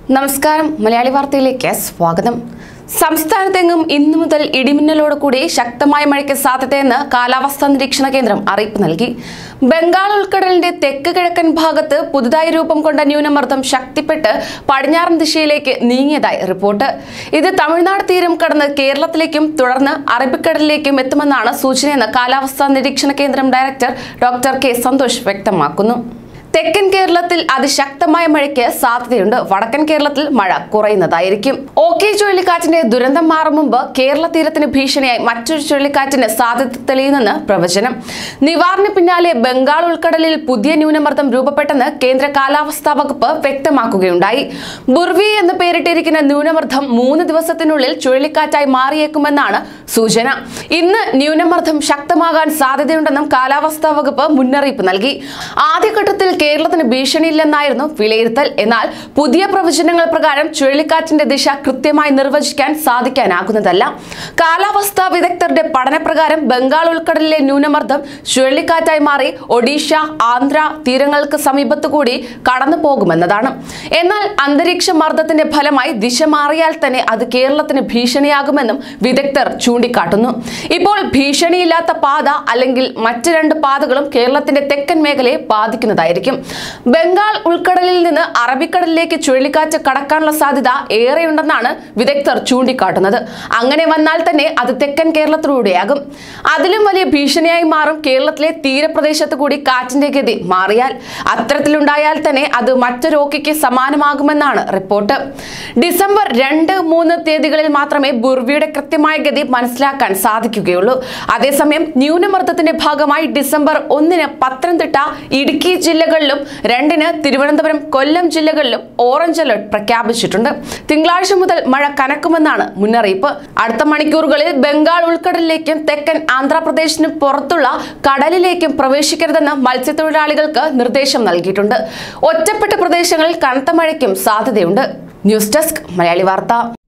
നമസ്കാരം മലയാളി വാർത്തയിലേക്ക് സ്വാഗതം സംസ്ഥാനത്തെങ്ങും ഇന്നു മുതൽ ഇടിമിന്നലോട് കൂടി ശക്തമായ മഴയ്ക്ക് സാധ്യതയെന്ന് കാലാവസ്ഥാ നിരീക്ഷണ കേന്ദ്രം അറിയിപ്പ് നൽകി ബംഗാൾ ഉൾക്കടലിന്റെ തെക്ക് കിഴക്കൻ ഭാഗത്ത് പുതുതായി രൂപം കൊണ്ട ന്യൂനമർദ്ദം ശക്തിപ്പെട്ട് പടിഞ്ഞാറൻ ദിശയിലേക്ക് നീങ്ങിയതായി റിപ്പോർട്ട് ഇത് തമിഴ്നാട് തീരം കടന്ന് കേരളത്തിലേക്കും തുടർന്ന് അറബിക്കടലിലേക്കും എത്തുമെന്നാണ് സൂചനയെന്ന് കാലാവസ്ഥാ നിരീക്ഷണ കേന്ദ്രം ഡയറക്ടർ ഡോക്ടർ കെ സന്തോഷ് വ്യക്തമാക്കുന്നു തെക്കൻ കേരളത്തിൽ അതിശക്തമായ മഴയ്ക്ക് സാധ്യതയുണ്ട് വടക്കൻ കേരളത്തിൽ മഴ കുറയുന്നതായിരിക്കും ഓക്കെ ചുഴലിക്കാറ്റിന്റെ ദുരന്തം മാറും മുമ്പ് കേരള തീരത്തിന് ഭീഷണിയായി മറ്റൊരു ചുഴലിക്കാറ്റിന് സാധ്യത തെളിയുന്നെന്ന് പ്രവചനം നിവാറിന് പിന്നാലെ ബംഗാൾ ഉൾക്കടലിൽ പുതിയ ന്യൂനമർദ്ദം രൂപപ്പെട്ടെന്ന് കേന്ദ്ര കാലാവസ്ഥാ വകുപ്പ് വ്യക്തമാക്കുകയുണ്ടായി ബുർവി എന്ന് പേരിട്ടിരിക്കുന്ന ന്യൂനമർദ്ദം മൂന്ന് ദിവസത്തിനുള്ളിൽ ചുഴലിക്കാറ്റായി മാറിയേക്കുമെന്നാണ് സൂചന ഇന്ന് ന്യൂനമർദ്ദം ശക്തമാകാൻ സാധ്യതയുണ്ടെന്നും കാലാവസ്ഥാ വകുപ്പ് മുന്നറിയിപ്പ് നൽകി ആദ്യഘട്ടത്തിൽ കേരളത്തിന് ഭീഷണിയില്ലെന്നായിരുന്നു വിലയിരുത്തൽ എന്നാൽ പുതിയ പ്രവചനങ്ങൾ പ്രകാരം ചുഴലിക്കാറ്റിന്റെ ദിശ കൃത്യമായി നിർവചിക്കാൻ സാധിക്കാനാകുന്നതല്ല കാലാവസ്ഥാ വിദഗ്ധരുടെ പഠനപ്രകാരം ബംഗാൾ ഉൾക്കടലിലെ ന്യൂനമർദ്ദം ചുഴലിക്കാറ്റായി മാറി ഒഡീഷ ആന്ധ്ര തീരങ്ങൾക്ക് സമീപത്തു കൂടി കടന്നു പോകുമെന്നതാണ് എന്നാൽ അന്തരീക്ഷ മർദ്ദത്തിന്റെ ഫലമായി ദിശ മാറിയാൽ തന്നെ അത് കേരളത്തിന് ഭീഷണിയാകുമെന്നും വിദഗ്ധർ ചൂണ്ടിക്കാട്ടുന്നു ഇപ്പോൾ ഭീഷണിയില്ലാത്ത പാത അല്ലെങ്കിൽ മറ്റ് രണ്ട് പാതകളും കേരളത്തിന്റെ തെക്കൻ മേഖലയെ ബാധിക്കുന്നതായിരിക്കും ബംഗാൾ ഉൾക്കടലിൽ നിന്ന് അറബിക്കടലിലേക്ക് ചുഴലിക്കാറ്റ് കടക്കാനുള്ള സാധ്യത ഏറെയുണ്ടെന്നാണ് വിദഗ്ധർ ചൂണ്ടിക്കാട്ടുന്നത് അങ്ങനെ വന്നാൽ തന്നെ അത് തെക്കൻ കേരളത്തിലൂടെയാകും അതിലും വലിയ ഭീഷണിയായി മാറും കേരളത്തിലെ തീരപ്രദേശത്ത് കൂടി കാറ്റിന്റെ ഗതി മാറിയാൽ അത്തരത്തിലുണ്ടായാൽ തന്നെ അത് മറ്റൊരു ഓക്കിക്ക് സമാനമാകുമെന്നാണ് റിപ്പോർട്ട് ഡിസംബർ രണ്ട് മൂന്ന് തീയതികളിൽ മാത്രമേ ബുർവിയുടെ കൃത്യമായ ഗതി മനസ്സിലാക്കാൻ സാധിക്കുകയുള്ളൂ അതേസമയം ന്യൂനമർദ്ദത്തിന്റെ ഭാഗമായി ഡിസംബർ ഒന്നിന് പത്തനംതിട്ട ഇടുക്കി ജില്ലകളിലും രണ്ടിന് തിരുവനന്തപുരം കൊല്ലം ജില്ലകളിലും ഓറഞ്ച് അലർട്ട് പ്രഖ്യാപിച്ചിട്ടുണ്ട് തിങ്കളാഴ്ച മുതൽ മഴ കനക്കുമെന്നാണ് മുന്നറിയിപ്പ് അടുത്ത മണിക്കൂറുകളിൽ ബംഗാൾ ഉൾക്കടലിലേക്കും തെക്കൻ ആന്ധ്രാപ്രദേശിന് പുറത്തുള്ള കടലിലേക്കും പ്രവേശിക്കരുതെന്ന് മത്സ്യത്തൊഴിലാളികൾക്ക് നിർദ്ദേശം നൽകിയിട്ടുണ്ട് ഒറ്റപ്പെട്ട പ്രദേശങ്ങളിൽ കനത്ത മഴയ്ക്കും സാധ്യതയുണ്ട് ന്യൂസ് ഡെസ്ക് മലയാളി വാർത്ത